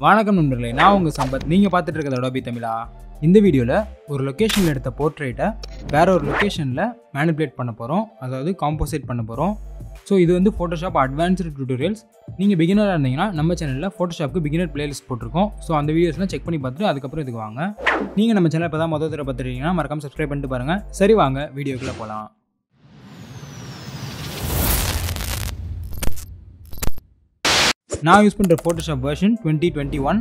வணக்கம் நண்பர்களே நான் உங்கள் சம்பத் நீங்கள் பார்த்துட்டு இருக்கிறது அடோபி தமிழா இந்த வீடியோவில் ஒரு லொக்கேஷனில் எடுத்த போர்ட்ரேட்டை வேற ஒரு லொக்கேஷனில் மேனிப்புலேட் பண்ண போகிறோம் அதாவது காம்போசைட் பண்ண போகிறோம் ஸோ இது வந்து ஃபோட்டோஷாப் அட்வான்ஸ்டு டியூட்டோரியல்ஸ் நீங்கள் பிகினராக இருந்தீங்கன்னா நம்ம சேனலில் ஃபோட்டோஷாப்க்கு பிகினர் பிளேலிஸ்ட் போட்டிருக்கோம் ஸோ அந்த வீடியோஸ்லாம் செக் பண்ணி பார்த்துட்டு அதுக்கப்புறம் இதுக்கு வாங்க நீங்கள் நம்ம சேனல் இப்போ தான் மொதல் தடவை பார்த்துருக்கீங்கன்னா மறக்காம சப்ஸ்கிரைப் பண்ணிட்டு பாருங்கள் சரி வாங்க வீடியோக்குள்ளே போகலாம் நான் யூஸ் பண்ணுற Photoshop version twenty twenty one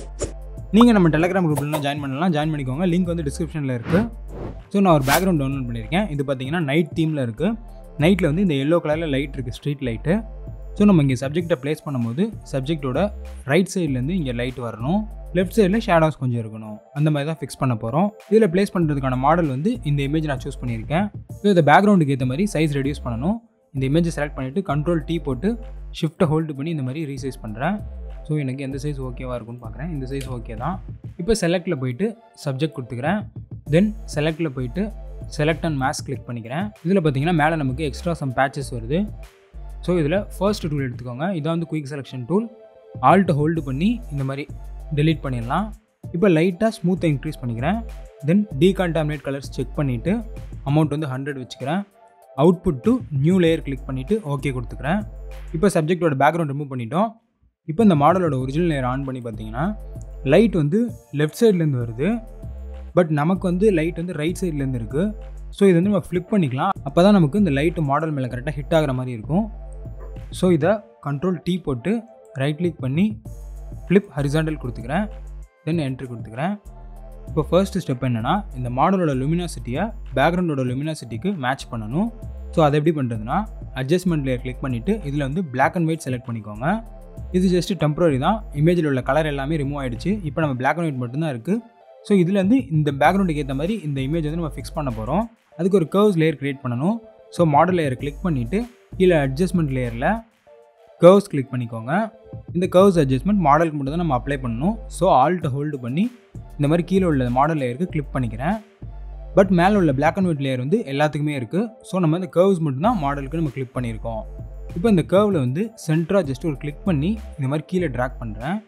நீங்கள் நம்ம டெலகிராம் குரூப்லாம் ஜாயின் பண்ணலாம் ஜாயின் பண்ணிக்கோங்க லிங்க் வந்து டிஸ்கிரிப்ஷனில் இருக்குது ஸோ நான் ஒரு பேக்ரவுண்ட் டவுன்லோட் பண்ணியிருக்கேன் இது பார்த்தீங்கன்னா நைட் தீமில் இருக்குது நைட்டில் வந்து இந்த எல்லோ கலரில் லைட் இருக்குது ஸ்ட்ரீட் லைட்டு ஸோ நம்ம இங்கே சப்ஜெக்டை ப்ளேஸ் பண்ணும்போது சப்ஜெக்டோட ரைட் சைட்லேருந்து இங்கே லைட் வரணும் லெஃப்ட் சைடில் ஷேடோஸ் கொஞ்சம் இருக்கணும் அந்த மாதிரி தான் ஃபிக்ஸ் பண்ண போகிறோம் இதில் ப்ளேஸ் பண்ணுறதுக்கான மாடல் வந்து இந்த இமேஜ் நான் சூஸ் பண்ணியிருக்கேன் ஸோ இந்த பேக்ரவுண்டுக்கு ஏற்ற மாதிரி சைஸ் ரெடியூஸ் பண்ணணும் இந்த இமேஜை செலக்ட் பண்ணிவிட்டு கண்ட்ரோல் டீ போட்டு ஷிஃப்ட்டை ஹோல்டு பண்ணி இந்த மாதிரி ரீசைஸ் பண்ணுறேன் ஸோ எனக்கு எந்த சைஸ் ஓகேவாக இருக்கும்னு பார்க்குறேன் இந்த சைஸ் ஓகே தான் இப்போ செலக்டில் போயிட்டு சப்ஜெக்ட் கொடுத்துக்கிறேன் தென் செலக்டில் போயிட்டு செலக்ட் அண்ட் மேஸ் கிளிக் பண்ணிக்கிறேன் இதில் பார்த்தீங்கன்னா மேலே நமக்கு எக்ஸ்ட்ரா சம் பேச்சஸ் வருது ஸோ இதில் ஃபர்ஸ்ட் டூல் எடுத்துக்கோங்க இதான் வந்து குயிக் செலெக்ஷன் டூல் ஆல்ட்டை ஹோல்டு பண்ணி இந்த மாதிரி டெலீட் பண்ணிடலாம் இப்போ லைட்டாக ஸ்மூத்தை இன்க்ரீஸ் பண்ணிக்கிறேன் தென் டீகான்டாமினேட் கலர்ஸ் செக் பண்ணிவிட்டு அமௌண்ட் வந்து ஹண்ட்ரட் வச்சுக்கிறேன் output to new layer click பண்ணிவிட்டு ஓகே கொடுத்துக்கிறேன் இப்போ சப்ஜெக்டோட பேக்ரவுண்ட் ரிமூவ் பண்ணிட்டோம் இப்போ இந்த மாடலோட ஒரிஜினல் லேயர் ஆன் பண்ணி பார்த்தீங்கன்னா லைட் வந்து லெஃப்ட் சைட்லேருந்து வருது பட் நமக்கு வந்து லைட் வந்து ரைட் சைட்லேருந்து இருக்குது ஸோ இது வந்து நம்ம ஃப்ளிப் பண்ணிக்கலாம் அப்போ தான் நமக்கு இந்த லைட்டு மாடல் மேலே கரெக்டாக ஹிட் ஆகிற மாதிரி இருக்கும் ஸோ இதை கண்ட்ரோல் டீ போட்டு ரைட் கிளிக் பண்ணி ஃப்ளிப் ஹரிசாண்டல் கொடுத்துக்கிறேன் தென் என்ட்ரி கொடுத்துக்கிறேன் இப்போ ஃபர்ஸ்ட் ஸ்டெப் என்னென்னா இந்த மாடலோட லுமினாசிட்டியை பேக்ரவுண்டோட லுமினாசிட்டிக்கு மேட்ச் பண்ணணும் ஸோ அதை எப்படி பண்ணுறதுனா அட்ஜஸ்ட்மெண்ட் லேயர் கிளிக் பண்ணிவிட்டு இதில் வந்து பிளாக் அண்ட் ஒயிட் செலக்ட் பண்ணிக்கோங்க இது ஜஸ்ட் டெம்பரரி தான் இமேஜில் உள்ள கலர் எல்லாமே ரிமூவ் ஆகிடுச்சு இப்போ நம்ம பிளாக் அண்ட் ஒயிட் மட்டும்தான் இருக்குது ஸோ இதுலேருந்து இந்த பேக்ரவுண்டுக்கு ஏற்ற மாதிரி இந்த இமேஜ் வந்து நம்ம ஃபிக்ஸ் பண்ண போகிறோம் அதுக்கு ஒரு கர்வ்ஸ் லேயர் க்ரியேட் பண்ணணும் ஸோ மாடல் லேயர் கிளிக் பண்ணிவிட்டு கீழே அட்ஜஸ்ட்மெண்ட் லேயரில் கர்வ்ஸ் கிளிக் பண்ணிக்கோங்க இந்த கர்வ்ஸ் அட்ஜஸ்ட்மெண்ட் மாடலுக்கு மட்டும் தான் நம்ம அப்ளை பண்ணணும் ஸோ ஆல்ட்டை ஹோல்டு பண்ணி இந்த மாதிரி கீழே உள்ள மாடல் லேயருக்கு கிளிக் பண்ணிக்கிறேன் பட் மேலே உள்ள பிளாக் அண்ட் ஒயிட் லேயர் வந்து எல்லாத்துக்குமே இருக்குது ஸோ நம்ம இந்த கர்வ்ஸ் மட்டும் தான் மாடலுக்கு நம்ம கிளிக் பண்ணியிருக்கோம் இப்போ இந்த கர்வில் வந்து சென்டராக ஜஸ்ட் ஒரு கிளிக் பண்ணி இந்த மாதிரி கீழே ட்ராக் பண்ணுறேன்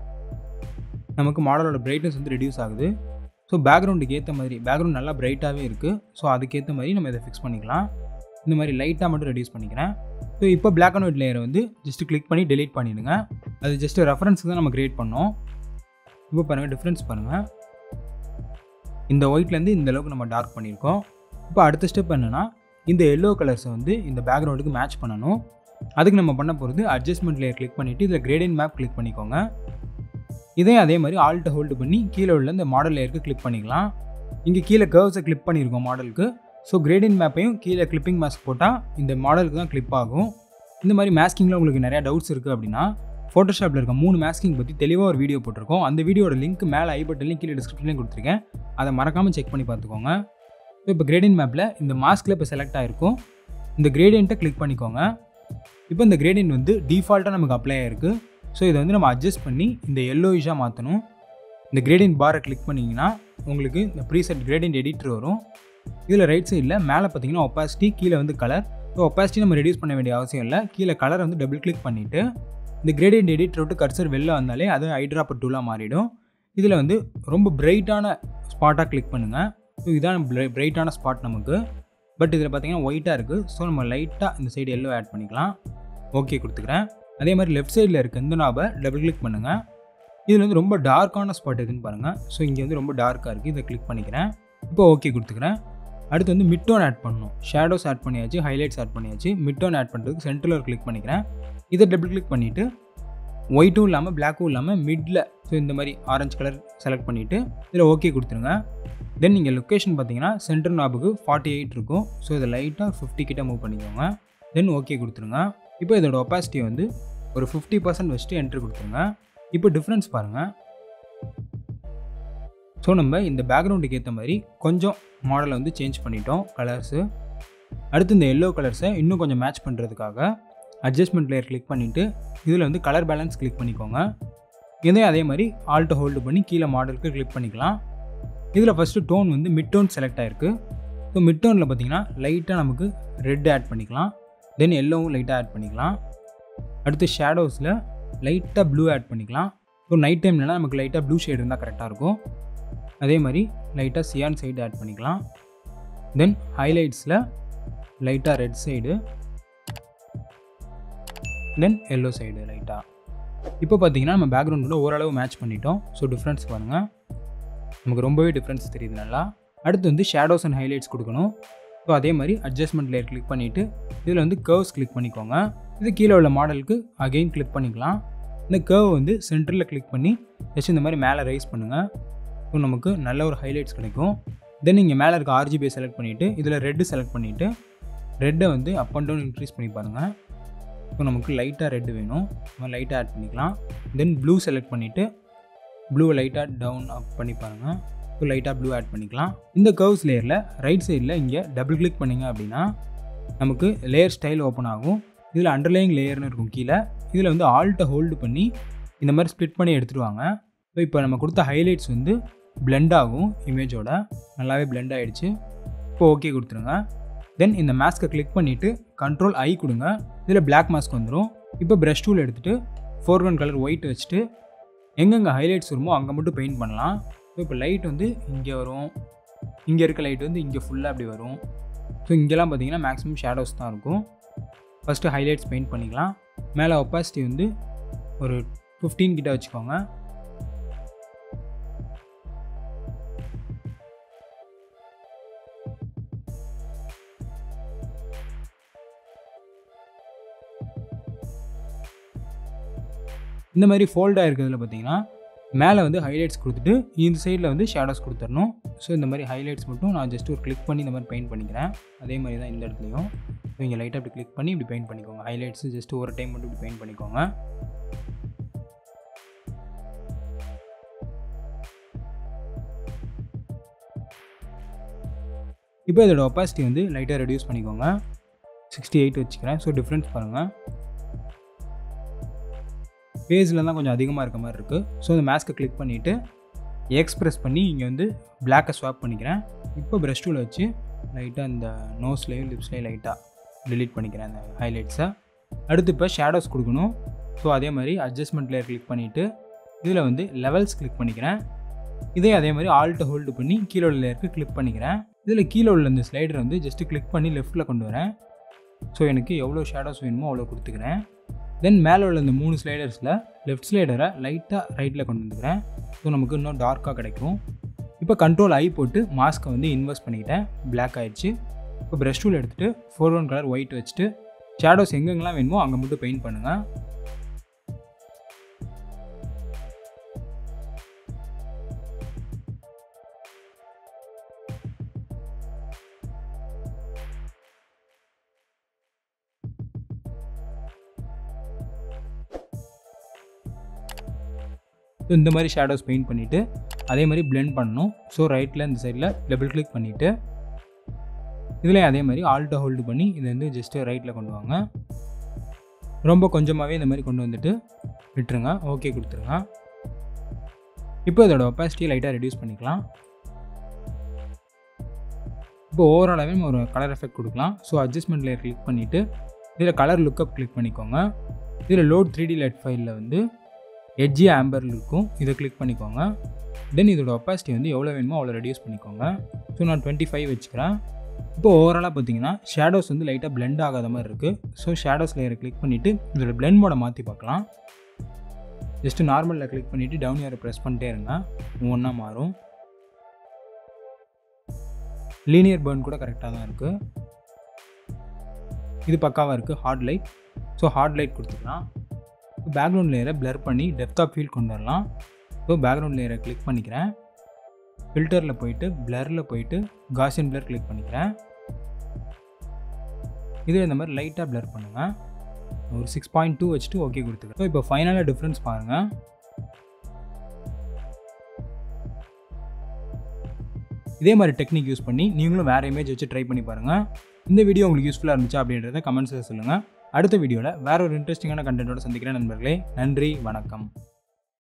நமக்கு மாடலோட பிரைட்னஸ் வந்து ரெடியூஸ் ஆகுது ஸோ பேக்ரவுண்டுக்கு ஏற்ற மாதிரி பேக்ரவுண்ட் நல்லா பிரைட்டாகவே இருக்குது ஸோ அதுக்கேற்ற மாதிரி நம்ம இதை ஃபிக்ஸ் பண்ணிக்கலாம் இந்த மாதிரி லைட்டாக மட்டும் ரெடியூஸ் பண்ணிக்கிறேன் ஸோ இப்போ பிளாக் அண்ட் ஒயிட் லேயரை வந்து ஜஸ்ட் கிளிக் பண்ணி டெலீட் பண்ணிவிடுங்க அது ஜஸ்ட் ரெஃபரன்ஸுக்கு தான் நம்ம க்ரியேட் பண்ணோம் இப்போ பாருங்கள் டிஃப்ரென்ஸ் பாருங்கள் இந்த ஒயிட்லேருந்து இந்த அளவுக்கு நம்ம டார்க் பண்ணியிருக்கோம் இப்போ அடுத்த ஸ்டெப் என்னென்னா இந்த எல்லோ கலர்ஸை வந்து இந்த பேக்ரவுண்டுக்கு மேட்ச் பண்ணணும் அதுக்கு நம்ம பண்ண போகிறது அட்ஜஸ்ட்மெண்ட் லேயர் கிளிக் பண்ணிவிட்டு இதில் கிரேடியன் மேப் கிளிக் பண்ணிக்கோங்க இதே அதே மாதிரி ஆல்ட்டை ஹோல்டு பண்ணி கீழே உள்ள இந்த மாடல் லேயருக்கு கிளிக் பண்ணிக்கலாம் இங்கே கீழே கர்வ்ஸை கிளிக் பண்ணியிருக்கோம் மாடலுக்கு ஸோ கிரேடியன் மேப்பையும் கீழே கிளிப்பிங் மாஸ்க் போட்டால் இந்த மாடலுக்கு தான் கிளிப் ஆகும் இந்த மாதிரி மேஸ்கிங்கில் உங்களுக்கு நிறையா டவுட்ஸ் இருக்குது அப்படின்னா ஃபோட்டோஷாப்பில் இருக்க மூணு மேஸ்கிங் பற்றி தெளிவாக ஒரு வீடியோ போட்டிருக்கோம் அந்த வீடியோட லிங்க் மேலே ஐ பட்டன்லையும் கீழே டிஸ்கிரிப்ஷன்லையும் கொடுத்துருக்கேன் அதை மறக்காமல் செக் பண்ணி பார்த்துக்கோங்க ஸோ இப்போ கிரேடியன் மேப்பில் இந்த மாஸ்கில் இப்போ செலக்ட் ஆகிருக்கும் இந்த கிரேடியண்ட்டை கிளிக் பண்ணிக்கோங்க இப்போ இந்த கிரேடியன்ட் வந்து டிஃபால்ட்டாக நமக்கு அப்ளை ஆகிருக்கு ஸோ இதை வந்து நம்ம அட்ஜஸ்ட் பண்ணி இந்த எல்லோயிஷாக மாற்றணும் இந்த கிரேடியன்ட் பாரை கிளிக் பண்ணிங்கன்னா உங்களுக்கு இந்த ப்ரீசெட் கிரேடியன்ட் எடிட்டர் வரும் இதில் ரைட் சைடில் மேலே பார்த்தீங்கன்னா ஒப்பாசிட்டி கீழே வந்து கலர் ஸோ ஒப்பாசிட்டி நம்ம ரெடியூஸ் பண்ண வேண்டிய அவசியம் இல்லை கீழே கலரை வந்து டபுள் கிளிக் பண்ணிவிட்டு இந்த கிரேடியன்ட் எடிட்டர் விட்டு கர்சர் வெளில வந்தாலே அது ஐட்ராப்பர் டூலாக மாறிடும் இதில் வந்து ரொம்ப பிரைட்டான ஸ்பாட்டாக கிளிக் பண்ணுங்கள் ஸோ இதான் பிரைட்டான ஸ்பாட் நமக்கு பட் இதில் பார்த்தீங்கன்னா ஒயிட்டாக இருக்குது ஸோ நம்ம லைட்டாக இந்த சைடு எல்லோ ஆட் பண்ணிக்கலாம் ஓகே கொடுத்துக்கிறேன் அதே மாதிரி லெஃப்ட் சைடில் இருக்க இந்த நாபை டபுள் கிளிக் பண்ணுங்கள் இதில் வந்து ரொம்ப டார்க்கான ஸ்பாட் எதுன்னு பாருங்கள் ஸோ இங்கே வந்து ரொம்ப டார்க்காக இருக்குது இதை கிளிக் பண்ணிக்கிறேன் இப்போ ஓகே கொடுத்துக்கிறேன் அடுத்து வந்து மிட் டோன் ஆட் பண்ணணும் ஷேடோஸ் ஆட் பண்ணியாச்சு ஹைலைட்ஸ் ஆட் பண்ணியாச்சு மிட் டோன் ஆட் பண்ணுறதுக்கு சென்டரில் ஒரு கிளிக் பண்ணிக்கிறேன் இதை டபுள் கிளிக் பண்ணிவிட்டு ஒயிட்டும் இல்லாமல் பிளாக்கும் இல்லாமல் மிடில் ஸோ இந்த மாதிரி ஆரஞ்சு கலர் செலக்ட் பண்ணிவிட்டு இதில் ஓகே கொடுத்துருங்க தென் நீங்கள் லொக்கேஷன் பார்த்தீங்கன்னா சென்டர் நாபுக்கு ஃபார்ட்டி எயிட் இருக்கும் ஸோ இதை லைட்டாக ஃபிஃப்டி கிட்ட மூவ் பண்ணிக்கோங்க தென் ஓகே கொடுத்துருங்க இப்போ இதோட ஒப்பாசிட்டி வந்து ஒரு ஃபிஃப்டி பர்சன்ட் வச்சுட்டு என்ட்ரி கொடுத்துருங்க இப்போ டிஃப்ரென்ஸ் பாருங்கள் ஸோ நம்ம இந்த பேக்ரவுண்டுக்கு ஏற்ற மாதிரி கொஞ்சம் மாடலை வந்து சேஞ்ச் பண்ணிட்டோம் கலர்ஸு அடுத்து இந்த எல்லோ கலர்ஸை இன்னும் கொஞ்சம் மேட்ச் பண்ணுறதுக்காக அட்ஜஸ்ட்மெண்ட் லேயர் கிளிக் பண்ணிவிட்டு இதில் வந்து கலர் பேலன்ஸ் கிளிக் பண்ணிக்கோங்க இதே அதே மாதிரி ஆல்ட்டை ஹோல்டு பண்ணி கீழே மாடலுக்கு கிளிக் பண்ணிக்கலாம் இதில் ஃபஸ்ட்டு டோன் வந்து மிட் டோன் செலக்ட் ஆகிருக்கு ஸோ மிட் டோனில் பார்த்தீங்கன்னா லைட்டாக நமக்கு ரெட் ஆட் பண்ணிக்கலாம் தென் எல்லோவும் லைட்டாக ஆட் பண்ணிக்கலாம் அடுத்து ஷேடோஸில் லைட்டாக ப்ளூ ஆட் பண்ணிக்கலாம் ஸோ நைட் டைம்லலாம் நமக்கு லைட்டாக ப்ளூ ஷேட் இருந்தால் கரெக்டாக இருக்கும் அதே மாதிரி லைட்டாக சியான் சைடு ஆட் பண்ணிக்கலாம் தென் ஹைலைட்ஸில் லைட்டாக red side then yellow side லைட்டாக இப்போ பார்த்தீங்கன்னா நம்ம பேக்ரவுண்டோட ஓரளவு மேட்ச் பண்ணிட்டோம் ஸோ டிஃப்ரென்ஸ் பாருங்கள் நமக்கு ரொம்பவே டிஃப்ரென்ஸ் தெரியுது நல்லா அடுத்து வந்து ஷேடோஸ் அண்ட் ஹைலைட்ஸ் கொடுக்கணும் ஸோ அதே மாதிரி அட்ஜஸ்ட்மெண்ட் லேயர் கிளிக் பண்ணிவிட்டு இதில் வந்து கர்வ்ஸ் கிளிக் பண்ணிக்கோங்க இது கீழே உள்ள மாடலுக்கு அகெயின் கிளிக் பண்ணிக்கலாம் இந்த கர்வ் வந்து சென்டரில் கிளிக் பண்ணி ஜஸ்ட் இந்த மாதிரி மேலே ரைஸ் பண்ணுங்கள் ஸோ நமக்கு நல்ல ஒரு ஹைலைட்ஸ் கிடைக்கும் தென் இங்கே மேலே இருக்க ஆர்ஜிபியை செலக்ட் பண்ணிவிட்டு இதில் ரெட்டு செலக்ட் பண்ணிவிட்டு ரெட்டை வந்து அப் அண்ட் டவுன் இன்க்ரீஸ் பண்ணி பாருங்கள் ஸோ நமக்கு லைட்டாக ரெட்டு வேணும் நம்ம லைட்டாக ஆட் பண்ணிக்கலாம் தென் ப்ளூ செலக்ட் பண்ணிவிட்டு ப்ளூவை லைட்டாக டவுன் அப் பண்ணி பாருங்கள் ஸோ லைட்டாக ப்ளூ ஆட் பண்ணிக்கலாம் இந்த கர்வ்ஸ் லேயரில் ரைட் சைடில் இங்கே டபுள் கிளிக் பண்ணிங்க அப்படின்னா நமக்கு லேயர் ஸ்டைல் ஓப்பன் ஆகும் இதில் அண்டர்லைங் லேயர்னு இருக்கும் கீழே இதில் வந்து ஆல்ட்டை ஹோல்டு பண்ணி இந்த மாதிரி ஸ்ப்ளிட் பண்ணி எடுத்துகிட்டு வாங்க ஸோ இப்போ நம்ம கொடுத்த ஹைலைட்ஸ் வந்து பிளெண்ட் ஆகும் இமேஜோட நல்லாவே பிளெண்ட் ஆகிடுச்சு இப்போ ஓகே கொடுத்துருங்க தென் இந்த மாஸ்க்கை கிளிக் பண்ணிவிட்டு கண்ட்ரோல் ஐ கொடுங்க இதில் பிளாக் மாஸ்க் வந்துடும் இப்போ ப்ரஷ் டூல் எடுத்துகிட்டு ஃபோர்கன் கலர் ஒயிட் வச்சுட்டு எங்கெங்கே ஹைலைட்ஸ் வருமோ அங்கே மட்டும் பெயிண்ட் பண்ணலாம் ஸோ இப்போ லைட் வந்து இங்கே வரும் இங்கே இருக்க லைட் வந்து இங்கே ஃபுல்லாக அப்படி வரும் ஸோ இங்கெல்லாம் பார்த்தீங்கன்னா மேக்ஸிமம் ஷேடோஸ் தான் இருக்கும் ஃபஸ்ட்டு ஹைலைட்ஸ் பெயிண்ட் பண்ணிக்கலாம் மேலே ஒப்பாசிட்டி வந்து ஒரு ஃபிஃப்டீன் கிட்ட வச்சுக்கோங்க இந்த மாதிரி ஃபோல்டாக இருக்கிறதுல பார்த்தீங்கன்னா மேலே வந்து ஹைலைட்ஸ் கொடுத்துட்டு இந்த சைடில் வந்து ஷேடோஸ் கொடுத்துடணும் ஸோ இந்த மாதிரி ஹைலைட்ஸ் மட்டும் நான் ஜஸ்ட் ஒரு கிளிக் பண்ணி இந்த மாதிரி பெயிண்ட் பண்ணிக்கிறேன் அதே மாதிரி தான் இந்த இடத்துலையும் ஸோ இங்கே லைட்டாக இப்படி கிளிக் பண்ணி இப்படி பெயிண்ட் பண்ணிக்கோங்க ஹைலைட்ஸ் ஜஸ்ட் ஒரு டைம் மட்டும் இப்படி பெயிண்ட் பண்ணிக்கோங்க இப்போ இதோட ஒப்பாசிட்டி வந்து லைட்டாக ரெடியூஸ் பண்ணிக்கோங்க சிக்ஸ்டி எயிட் வச்சுக்கிறேன் ஸோ டிஃப்ரென்ஸ் பாருங்கள் பேஜில் தான் கொஞ்சம் அதிகமாக இருக்க மாதிரி இருக்குது ஸோ இந்த மேஸ்க்கை கிளிக் பண்ணிவிட்டு எக்ஸ்ப்ரெஸ் பண்ணி இங்கே வந்து பிளாக்கை ஸ்வாப் பண்ணிக்கிறேன் இப்போ ப்ரஷ் டூவில் வச்சு லைட்டாக இந்த நோஸ்லேயும் லிப்ஸ்லேயும் லைட்டாக டிலீட் பண்ணிக்கிறேன் அந்த ஹைலைட்ஸை அடுத்து இப்போ ஷேடோஸ் கொடுக்கணும் ஸோ அதே மாதிரி அட்ஜஸ்ட்மெண்ட் லேயர் கிளிக் பண்ணிவிட்டு இதில் வந்து லெவல்ஸ் கிளிக் பண்ணிக்கிறேன் இதே அதே மாதிரி ஆல்ட்டை ஹோல்டு பண்ணி கீழே உள்ள லேயருக்கு கிளிக் பண்ணிக்கிறேன் இதில் கீழே உள்ள இந்த ஸ்லைடர் வந்து ஜஸ்ட்டு கிளிக் பண்ணி லெஃப்ட்டில் கொண்டு வரேன் ஸோ எனக்கு எவ்வளோ ஷேடோஸ் வேணுமோ அவ்வளோ கொடுத்துக்கிறேன் தென் மேலே உள்ள இந்த மூணு ஸ்லைடர்ஸில் லெஃப்ட் ஸ்லைடரை லைட்டாக ரைட்டில் கொண்டு வந்துக்கிறேன் ஸோ நமக்கு இன்னும் டார்க்காக கிடைக்கும் இப்போ கண்ட்ரோல் ஐ போட்டு மாஸ்க்கை வந்து இன்வெஸ்ட் பண்ணிக்கிட்டேன் பிளாக் ஆயிடுச்சு இப்போ ப்ரஷ் டூல் எடுத்துகிட்டு ஃபோர் ஒன் கலர் ஒயிட் வச்சுட்டு ஷேடோஸ் எங்கெங்கெல்லாம் வேணுமோ அங்கே மட்டும் பெயிண்ட் பண்ணுங்கள் ஸோ இந்த மாதிரி ஷேடோஸ் பெயிண்ட் பண்ணிவிட்டு அதே மாதிரி பிளெண்ட் பண்ணணும் ஸோ ரைட்டில் இந்த சைடில் டபுள் கிளிக் பண்ணிவிட்டு இதில் அதே மாதிரி ஆல்ட்டை ஹோல்டு பண்ணி இதை வந்து ஜஸ்ட்டு ரைட்டில் கொண்டு வாங்க ரொம்ப கொஞ்சமாகவே இந்த மாதிரி கொண்டு வந்துட்டு விட்டுருங்க ஓகே கொடுத்துருங்க இப்போ இதோட ஒப்பாசிட்டியை லைட்டாக ரெடியூஸ் பண்ணிக்கலாம் இப்போ ஓவராலாகவே நம்ம ஒரு கலர் எஃபெக்ட் கொடுக்கலாம் ஸோ அட்ஜஸ்ட்மெண்ட் லேயர் கிளிக் பண்ணிவிட்டு இதில் கலர் லுக்கப் கிளிக் பண்ணிக்கோங்க இதில் லோட் த்ரீ டி லெட் ஃபைலில் வந்து எட்ஜி ஆம்பரில் இருக்கும் இதை கிளிக் பண்ணிக்கோங்க தென் இதோட ஒப்பாசிட்டி வந்து எவ்வளோ வேணுமோ அவ்வளோ ரெடியூஸ் பண்ணிக்கோங்க ஸோ நான் டுவெண்ட்டி ஃபைவ் வச்சுக்கிறேன் இப்போ ஓவராலாக பார்த்தீங்கன்னா ஷேடோஸ் வந்து லைட்டாக பிளெண்ட் ஆகாத மாதிரி இருக்குது ஸோ ஷேடோஸ் லேயரை கிளிக் பண்ணிவிட்டு இதோட பிளெண்ட் மோட மாற்றி பார்க்கலாம் ஜஸ்ட்டு நார்மலில் கிளிக் பண்ணிவிட்டு டவுன் ஏரை ப்ரெஸ் பண்ணிட்டே இருங்க ஒவ்வொன்றா மாறும் லீனியர் பேர்ன் கூட கரெக்டாக தான் இருக்குது இது பக்காவாக இருக்குது hard light so hard light கொடுத்துக்கலாம் பேக்ரவுண்ட் லேயரை பிளர் பண்ணி டெப்த் ஆஃப் ஃபீல் கொண்டு வரலாம் ஸோ பேக்ரவுண்ட் லேயரை கிளிக் பண்ணிக்கிறேன் ஃபில்டரில் போயிட்டு பிளரில் போயிட்டு காசியன் பிளர் கிளிக் பண்ணிக்கிறேன் இது இந்த மாதிரி லைட்டாக பிளர் பண்ணுங்கள் ஒரு சிக்ஸ் பாயிண்ட் டூ வச்சுட்டு ஓகே கொடுத்துக்கிறேன் ஸோ இப்போ ஃபைனலாக டிஃப்ரென்ஸ் பாருங்கள் இதே மாதிரி டெக்னிக் யூஸ் பண்ணி நீங்களும் வேறு இமேஜ் வச்சு ட்ரை பண்ணி பாருங்கள் இந்த வீடியோ உங்களுக்கு யூஸ்ஃபுல்லாக இருந்துச்சா அப்படின்றத கமெண்ட்ஸில் சொல்லுங்கள் அடுத்த வீடியோவில் வேற ஒரு இன்ட்ரெஸ்டிங்கான கண்டென்ட்டோட சந்திக்கிறேன் நண்பர்களே நன்றி வணக்கம்